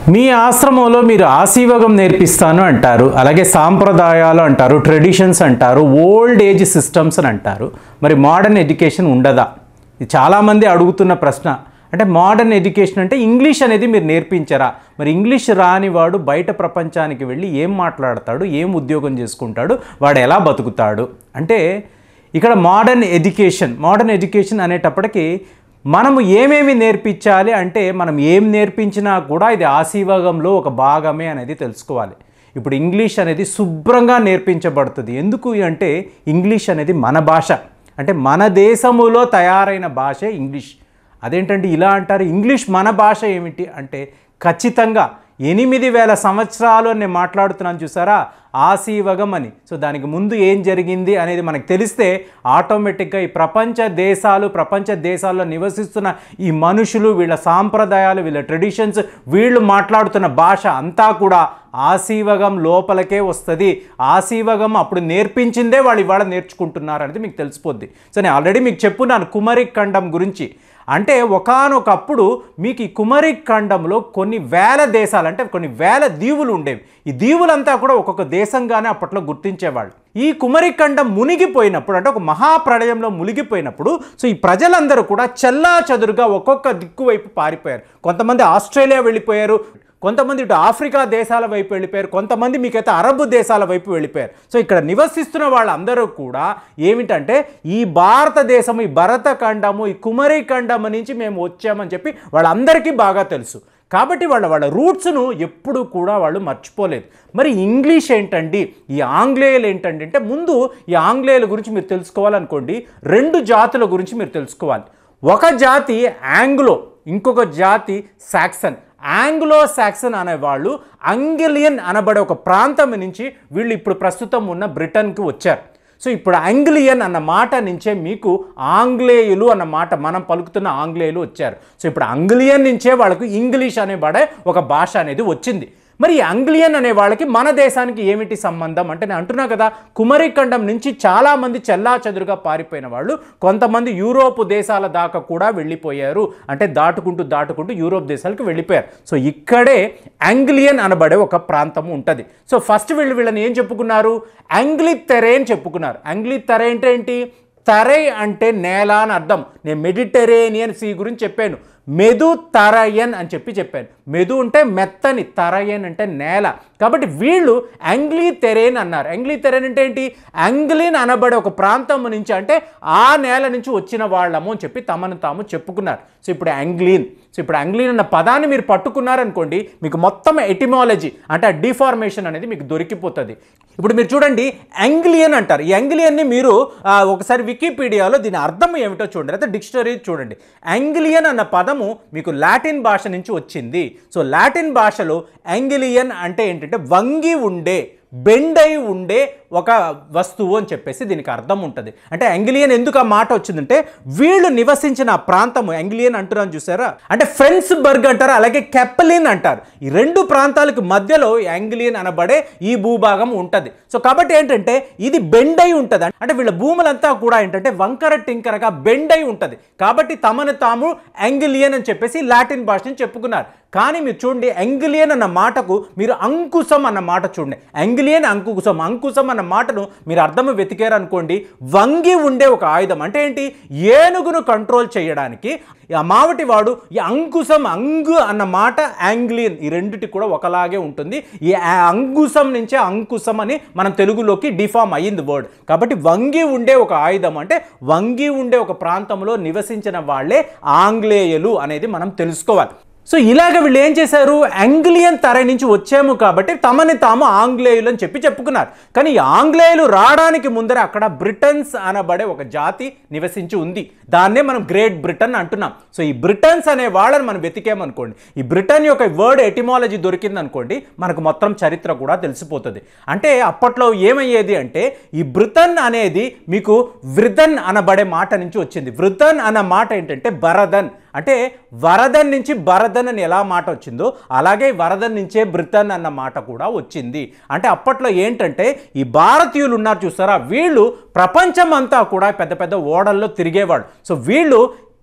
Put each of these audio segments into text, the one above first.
మీ ఆశ్రమంలో మీరు ఆశీవగం నేర్పిస్తాను అంటారు అలాగే సాంప్రదాయాలు అంటారు ట్రెడిషన్స్ అంటారు ఓల్డ్ ఏజ్ సిస్టమ్స్ అని అంటారు మరి మోడర్న్ ఎడ్యుకేషన్ ఉండదా ఇది చాలామంది అడుగుతున్న ప్రశ్న అంటే మోడర్న్ ఎడ్యుకేషన్ అంటే ఇంగ్లీష్ అనేది మీరు నేర్పించరా మరి ఇంగ్లీష్ రాని వాడు బయట ప్రపంచానికి వెళ్ళి ఏం మాట్లాడతాడు ఏం ఉద్యోగం చేసుకుంటాడు వాడు ఎలా బతుకుతాడు అంటే ఇక్కడ మోడర్న్ ఎడ్యుకేషన్ మోడర్న్ ఎడ్యుకేషన్ అనేటప్పటికీ మనము ఏమేమి నేర్పించాలి అంటే మనం ఏం నేర్పించినా కూడా ఇది ఆశీవగంలో ఒక భాగమే అనేది తెలుసుకోవాలి ఇప్పుడు ఇంగ్లీష్ అనేది శుభ్రంగా నేర్పించబడుతుంది ఎందుకు అంటే ఇంగ్లీష్ అనేది మన భాష అంటే మన దేశములో తయారైన భాషే ఇంగ్లీష్ అదేంటంటే ఇలా అంటారు ఇంగ్లీష్ మన భాష ఏమిటి అంటే ఖచ్చితంగా ఎనిమిది వేల సంవత్సరాలు అని నేను మాట్లాడుతున్నాను చూసారా ఆశీవగం అని సో దానికి ముందు ఏం జరిగింది అనేది మనకు తెలిస్తే ఆటోమేటిక్గా ఈ ప్రపంచ దేశాలు ప్రపంచ దేశాల్లో నివసిస్తున్న ఈ మనుషులు వీళ్ళ సాంప్రదాయాలు వీళ్ళ ట్రెడిషన్స్ వీళ్ళు మాట్లాడుతున్న భాష అంతా కూడా ఆశీవగం లోపలకే వస్తుంది ఆశీవగం అప్పుడు నేర్పించిందే వాళ్ళు ఇవాళ నేర్చుకుంటున్నారు అనేది మీకు తెలిసిపోద్ది సో నేను ఆల్రెడీ మీకు చెప్పున్నాను కుమరిక్ ఖండం గురించి అంటే ఒకానొకప్పుడు మీకు ఈ కుమరిక్ ఖండంలో కొన్ని వేల దేశాలు అంటే కొన్ని వేల దీవులు ఉండేవి ఈ దీవులంతా కూడా ఒక్కొక్క దేశంగానే అప్పట్లో గుర్తించేవాళ్ళు ఈ కుమరిక్ ఖండం మునిగిపోయినప్పుడు అంటే ఒక మహాప్రళయంలో మునిగిపోయినప్పుడు సో ఈ ప్రజలందరూ కూడా చెల్లా చదురుగా ఒక్కొక్క దిక్కు వైపు పారిపోయారు కొంతమంది ఆస్ట్రేలియా వెళ్ళిపోయారు కొంతమంది ఇటు ఆఫ్రికా దేశాల వైపు వెళ్ళిపోయారు కొంతమంది మీకైతే అరబ్ దేశాల వైపు వెళ్ళిపోయారు సో ఇక్కడ నివసిస్తున్న వాళ్ళందరూ కూడా ఏమిటంటే ఈ భారతదేశం ఈ భరత ఖండము ఈ కుమరి ఖండము నుంచి మేము వచ్చామని చెప్పి వాళ్ళందరికీ బాగా తెలుసు కాబట్టి వాళ్ళ వాళ్ళ రూట్స్ను ఎప్పుడు కూడా వాళ్ళు మర్చిపోలేదు మరి ఇంగ్లీష్ ఏంటండి ఈ ఆంగ్లేయులు ఏంటండి అంటే ముందు ఈ ఆంగ్లేయుల గురించి మీరు తెలుసుకోవాలనుకోండి రెండు జాతుల గురించి మీరు తెలుసుకోవాలి ఒక జాతి ఆంగ్లో ఇంకొక జాతి సాక్సన్ ఆంగ్లో సాక్సన్ అనేవాళ్ళు అంగిలియన్ అనబడే ఒక ప్రాంతం నుంచి వీళ్ళు ఇప్పుడు ప్రస్తుతం ఉన్న బ్రిటన్కి వచ్చారు సో ఇప్పుడు ఆంగ్లియన్ అన్న మాట నుంచే మీకు ఆంగ్లేయులు అన్న మాట మనం పలుకుతున్న ఆంగ్లేయులు వచ్చారు సో ఇప్పుడు ఆంగ్లియన్ నుంచే వాళ్ళకు ఇంగ్లీష్ అనేబడే ఒక భాష అనేది వచ్చింది మరి ఈ ఆంగ్లియన్ అనే వాళ్ళకి మన దేశానికి ఏమిటి సంబంధం అంటే నేను అంటున్నా కదా కుమరిఖండం నుంచి చాలామంది చెల్లా చెదురుగా పారిపోయిన వాళ్ళు కొంతమంది యూరోప్ దేశాల దాకా కూడా వెళ్ళిపోయారు అంటే దాటుకుంటూ దాటుకుంటూ యూరోప్ దేశాలకు వెళ్ళిపోయారు సో ఇక్కడే ఆంగ్లియన్ అనబడే ఒక ప్రాంతం ఉంటుంది సో ఫస్ట్ వీళ్ళు వీళ్ళని ఏం చెప్పుకున్నారు ఆంగ్లీ తెరే అని చెప్పుకున్నారు ఆంగ్లీ తెరే అంటే ఏంటి తరై అంటే నేల అని అర్థం నేను మెడిటరేనియన్ సీ గురించి చెప్పాను మెదు తరయన్ అని చెప్పి చెప్పాను మెదు అంటే మెత్తని తరయన్ అంటే నేల కాబట్టి వీళ్ళు ఆంగ్లీ తెరేన్ అన్నారు ఆంగ్లీ తెరేన్ అంటే ఏంటి ఆంగ్లిన్ అనబడే ఒక ప్రాంతం నుంచి అంటే ఆ నేల నుంచి వచ్చిన వాళ్ళము అని చెప్పి తమను తాము చెప్పుకున్నారు సో ఇప్పుడు ఆంగ్లీన్ సో ఇప్పుడు ఆంగ్లీన్ అన్న పదాన్ని మీరు పట్టుకున్నారనుకోండి మీకు మొత్తం ఎటిమాలజీ అంటే ఆ డిఫార్మేషన్ అనేది మీకు దొరికిపోతుంది ఇప్పుడు మీరు చూడండి యాంగ్లియన్ అంటారు ఈ యాంగ్లియన్ని మీరు ఆ, ఒకసారి వికీపీడియాలో దీని అర్థం ఏమిటో చూడండి అయితే డిక్షనరీ చూడండి యాంగ్లియన్ అన్న పదము మీకు లాటిన్ భాష నుంచి వచ్చింది సో లాటిన్ భాషలో యాంగిలియన్ అంటే ఏంటంటే వంగి ఉండే బెండ్ అయి ఉండే ఒక వస్తువు అని చెప్పేసి దీనికి అర్థం ఉంటుంది అంటే యాంగిలియన్ ఎందుకు ఆ మాట వచ్చిందంటే వీళ్ళు నివసించిన ఆ ప్రాంతము యాంగిలియన్ అంటున్నాను చూసారా అంటే ఫెన్స్ బర్గ్ అంటారు అలాగే కెప్పలిన్ అంటారు ఈ రెండు ప్రాంతాలకు మధ్యలో యాంగిలియన్ అనబడే ఈ భూభాగం ఉంటుంది సో కాబట్టి ఏంటంటే ఇది బెండ్ అయి ఉంటుంది అంటే వీళ్ళ భూములంతా కూడా ఏంటంటే వంకర టింకరగా బెండ్ అయి ఉంటుంది కాబట్టి తమను తాము యాంగిలియన్ అని చెప్పేసి లాటిన్ భాషని చెప్పుకున్నారు కానీ మీరు చూడండి యాంగిలియన్ అన్న మాటకు మీరు అంకుశం అన్న మాట చూడండి యాంగిలియన్ అంకుశం అంకుశం అన్న మాటను మీరు అర్థం వెతికారు అనుకోండి వంగి ఉండే ఒక ఆయుధం అంటే ఏంటి ఏనుగును కంట్రోల్ చేయడానికి ఆ మావటి వాడు ఈ అంకుశం అంగు అన్న మాట యాంగ్లియన్ ఈ రెండిటి కూడా ఒకలాగే ఉంటుంది ఈ ఆ అంకుశం నుంచే అంకుశం అని మనం తెలుగులోకి డిఫామ్ అయ్యింది వర్డ్ కాబట్టి వంగి ఉండే ఒక ఆయుధం అంటే వంగి ఉండే ఒక ప్రాంతంలో నివసించిన వాళ్ళే ఆంగ్లేయులు అనేది మనం తెలుసుకోవాలి సో ఇలాగ వీళ్ళు ఏం చేశారు ఆంగ్లియన్ తర నుంచి వచ్చాము కాబట్టి తమని తాము ఆంగ్లేయులు అని చెప్పి చెప్పుకున్నారు కానీ ఈ ఆంగ్లేయులు రావడానికి ముందర అక్కడ బ్రిటన్స్ అనబడే ఒక జాతి నివసించి ఉంది దాన్నే మనం గ్రేట్ బ్రిటన్ అంటున్నాం సో ఈ బ్రిటన్స్ అనే వాళ్ళని మనం వెతికామనుకోండి ఈ బ్రిటన్ యొక్క వర్డ్ ఎటిమాలజీ దొరికింది అనుకోండి మనకు మొత్తం చరిత్ర కూడా తెలిసిపోతుంది అంటే అప్పట్లో ఏమయ్యేది అంటే ఈ బ్రిటన్ అనేది మీకు వృధన్ అనబడే మాట నుంచి వచ్చింది వృధన్ అన్న మాట ఏంటంటే బరదన్ అంటే వరదన్ నుంచి బరదన్ అని ఎలా మాట వచ్చిందో అలాగే వరదన్ నుంచే బ్రిటన్ అన్న మాట కూడా వచ్చింది అంటే అప్పట్లో ఏంటంటే ఈ భారతీయులు ఉన్నారు చూస్తారా వీళ్ళు ప్రపంచం అంతా కూడా పెద్ద పెద్ద ఓడల్లో తిరిగేవాళ్ళు సో వీళ్ళు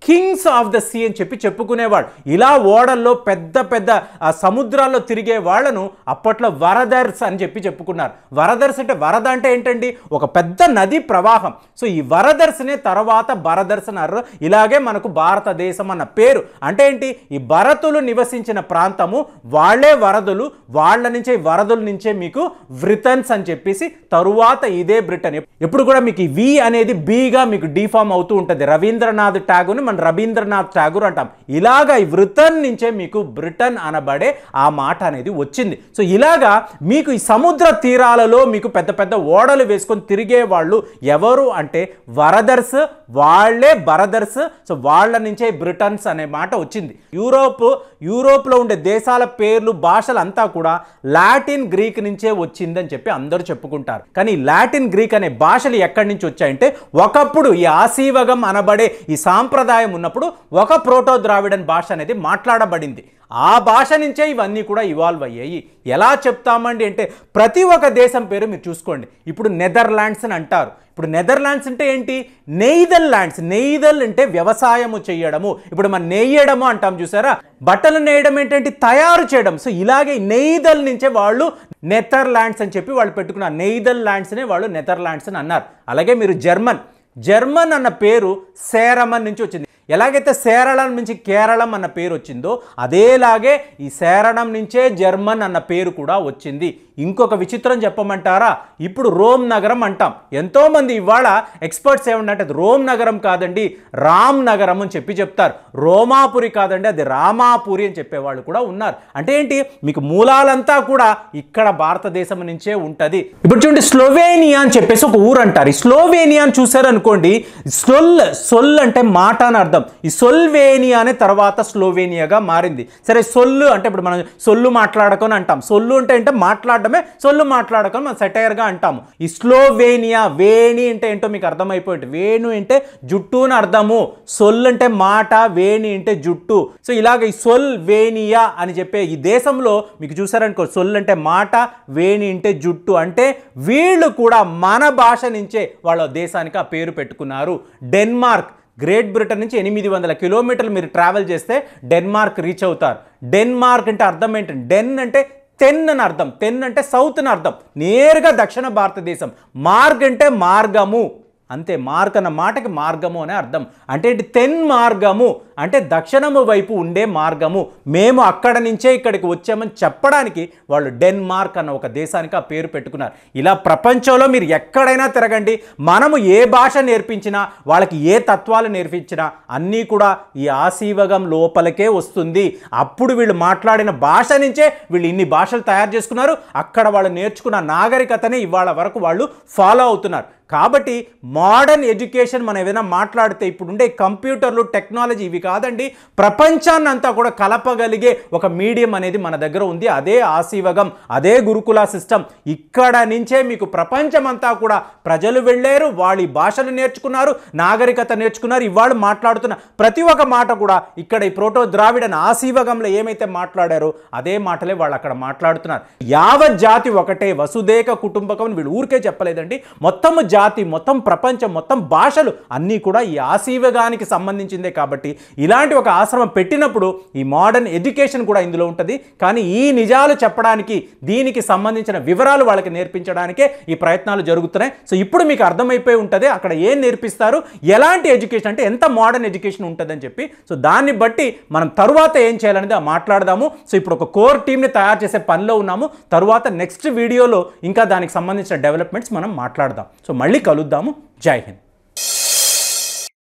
కింగ్స్ ఆఫ్ ద సీ అని చెప్పి చెప్పుకునేవాడు ఇలా ఓడల్లో పెద్ద పెద్ద ఆ సముద్రాల్లో తిరిగే వాళ్ళను అప్పట్లో వరదర్స్ అని చెప్పి చెప్పుకున్నారు వరదర్స్ అంటే వరద అంటే ఏంటండి ఒక పెద్ద నది ప్రవాహం సో ఈ వరదర్స్నే తర్వాత బరదర్స్ అన్నారు ఇలాగే మనకు భారతదేశం అన్న పేరు అంటే ఏంటి ఈ భరతులు నివసించిన ప్రాంతము వాళ్ళే వరదలు వాళ్ళ నుంచే వరదల నుంచే మీకు బ్రిటన్స్ అని చెప్పేసి తరువాత ఇదే బ్రిటన్ ఎప్పుడు కూడా మీకు ఈ వి అనేది బీగా మీకు డిఫామ్ అవుతూ ఉంటుంది రవీంద్రనాథ్ ఠాగూర్ని మనం రవీంద్రనాథ్ ఠాగూర్ అంటాం ఇలాగా ఈ బ్రిటన్ నుంచే మీకు బ్రిటన్ అనబడే ఆ మాట అనేది వచ్చింది సో ఇలాగా మీకు ఈ సముద్ర తీరాలలో మీకు పెద్ద పెద్ద ఓడలు వేసుకొని తిరిగే వాళ్ళు ఎవరు అంటే వరదర్స్ వాళ్ళే బరదర్స్ సో వాళ్ళ నుంచే బ్రిటన్స్ అనే మాట వచ్చింది యూరోప్ యూరోప్లో ఉండే దేశాల పేర్లు భాషలు అంతా కూడా లాటిన్ గ్రీక్ నుంచే వచ్చిందని చెప్పి అందరూ చెప్పుకుంటారు కానీ ఈ లాటిన్ గ్రీక్ అనే భాషలు ఎక్కడి నుంచి వచ్చాయంటే ఒకప్పుడు ఈ ఆసీవగం అనబడే ఈ సాంప్రదాయం ఉన్నప్పుడు ఒక ప్రోటో ద్రావిడన్ భాష అనేది మాట్లాడబడింది ఆ భాష నుంచే ఇవన్నీ కూడా ఇవాల్వ్ అయ్యాయి ఎలా చెప్తామండి అంటే ప్రతి ఒక్క దేశం పేరు మీరు చూసుకోండి ఇప్పుడు నెదర్లాండ్స్ అని అంటారు ఇప్పుడు నెదర్లాండ్స్ అంటే ఏంటి నెయిదల్ ల్యాండ్స్ నెయిదల్ అంటే వ్యవసాయము చేయడము ఇప్పుడు మనం నెయ్యడము అంటాం చూసారా బట్టలు నేయడం ఏంటంటే తయారు చేయడం సో ఇలాగే నెయిదల్ నుంచే వాళ్ళు నెదర్లాండ్స్ అని చెప్పి వాళ్ళు పెట్టుకున్నారు నెయిదల్ ల్యాండ్స్నే వాళ్ళు నెదర్లాండ్స్ అని అన్నారు అలాగే మీరు జర్మన్ జర్మన్ అన్న పేరు సేరమన్ నుంచి వచ్చింది ఎలాగైతే సేరళం నుంచి కేరళం అన్న పేరు వచ్చిందో అదేలాగే ఈ సేరణం నుంచే జర్మన్ అన్న పేరు కూడా వచ్చింది ఇంకొక విచిత్రం చెప్పమంటారా ఇప్పుడు రోమ్ నగరం అంటాం ఎంతోమంది ఇవాళ ఎక్స్పర్ట్స్ ఏమంటే అది రోమ్ నగరం కాదండి రామ్ నగరం అని చెప్పి చెప్తారు రోమాపురి కాదండి అది రామాపురి అని చెప్పేవాళ్ళు కూడా ఉన్నారు అంటే ఏంటి మీకు మూలాలంతా కూడా ఇక్కడ భారతదేశం నుంచే ఉంటుంది ఇప్పుడు చూడండి స్లోవేనియా అని చెప్పేసి ఒక ఊరు అంటారు ఈ స్లోవేనియా అని చూసారనుకోండి సొల్ సొల్ అంటే మాట అని అర్థం ఈ సొల్వేనియా అనే తర్వాత స్లోవేనియాగా మారింది సరే సొల్లు అంటే ఇప్పుడు మనం సొల్లు మాట్లాడకొని అంటాం సొల్లు అంటే అంటే మాట్లాడడమే సొల్లు మాట్లాడకొని మనం సెటైర్గా అంటాము ఈ స్లోవేనియా వేణి అంటే ఏంటో మీకు అర్థమైపోయింది వేణు అంటే జుట్టు అని అర్థము సొల్లు అంటే మాట వేణి అంటే జుట్టు సో ఇలాగ ఈ సొల్ వేనియా అని చెప్పే ఈ దేశంలో మీకు చూసారనుకో సొల్ అంటే మాట వేణి అంటే జుట్టు అంటే వీళ్ళు కూడా మన భాష నుంచే వాళ్ళ దేశానికి ఆ పేరు పెట్టుకున్నారు డెన్మార్క్ గ్రేట్ బ్రిటన్ నుంచి ఎనిమిది వందల కిలోమీటర్లు మీరు ట్రావెల్ చేస్తే డెన్మార్క్ రీచ్ అవుతారు డెన్మార్క్ అంటే అర్థం ఏంటంటే డెన్ అంటే తెన్ అని అర్థం తెన్ అంటే సౌత్ అని అర్థం నేరుగా దక్షిణ భారతదేశం మార్గ్ అంటే మార్గము అంతే మార్గ్ అన్న మాటకి మార్గము అనే అర్థం అంటే ఏంటి తెన్ మార్గము అంటే దక్షిణము వైపు ఉండే మార్గము మేము అక్కడ నుంచే ఇక్కడికి వచ్చామని చెప్పడానికి వాళ్ళు డెన్మార్క్ అన్న ఒక దేశానికి ఆ పేరు పెట్టుకున్నారు ఇలా ప్రపంచంలో మీరు ఎక్కడైనా తిరగండి మనము ఏ భాష నేర్పించినా వాళ్ళకి ఏ తత్వాలు నేర్పించినా అన్నీ కూడా ఈ ఆశీవగం లోపలికే వస్తుంది అప్పుడు వీళ్ళు మాట్లాడిన భాష నుంచే వీళ్ళు ఇన్ని భాషలు తయారు చేసుకున్నారు అక్కడ వాళ్ళు నేర్చుకున్న నాగరికతనే ఇవాళ వరకు వాళ్ళు ఫాలో అవుతున్నారు కాబట్టి మోడర్న్ ఎడ్యుకేషన్ మనం ఏదైనా మాట్లాడితే ఇప్పుడుండే కంప్యూటర్లు టెక్నాలజీ ఇవి కాదండి ప్రపంచాన్ని అంతా కూడా కలపగలిగే ఒక మీడియం అనేది మన దగ్గర ఉంది అదే ఆశీవగం అదే గురుకుల సిస్టమ్ ఇక్కడ నుంచే మీకు ప్రపంచం అంతా కూడా ప్రజలు వెళ్ళారు వాళ్ళు ఈ భాషలు నేర్చుకున్నారు నాగరికత నేర్చుకున్నారు ఇవాళ మాట్లాడుతున్న ప్రతి ఒక్క మాట కూడా ఇక్కడ ఈ ప్రోటో ద్రావిడన్ ఆశీవగంలో ఏమైతే మాట్లాడారో అదే మాటలే వాళ్ళు అక్కడ మాట్లాడుతున్నారు యావత్ జాతి ఒకటే వసుదేక కుటుంబకం అని వీళ్ళు ఊరికే చెప్పలేదండి మొత్తం జాతి మొత్తం ప్రపంచం మొత్తం భాషలు అన్నీ కూడా ఈ ఆశీవగానికి సంబంధించిందే కాబట్టి ఇలాంటి ఒక ఆశ్రమం పెట్టినప్పుడు ఈ మోడర్న్ ఎడ్యుకేషన్ కూడా ఇందులో ఉంటుంది కానీ ఈ నిజాలు చెప్పడానికి దీనికి సంబంధించిన వివరాలు వాళ్ళకి నేర్పించడానికే ఈ ప్రయత్నాలు జరుగుతున్నాయి సో ఇప్పుడు మీకు అర్థమైపోయి ఉంటుంది అక్కడ ఏం నేర్పిస్తారు ఎలాంటి ఎడ్యుకేషన్ అంటే ఎంత మోడర్న్ ఎడ్యుకేషన్ ఉంటుందని చెప్పి సో దాన్ని బట్టి మనం తరువాత ఏం చేయాలనేది మాట్లాడదాము సో ఇప్పుడు ఒక కోర్ టీమ్ని తయారు చేసే పనిలో ఉన్నాము తరువాత నెక్స్ట్ వీడియోలో ఇంకా దానికి సంబంధించిన డెవలప్మెంట్స్ మనం మాట్లాడదాం సో మళ్ళీ కలుద్దాము జై హింద్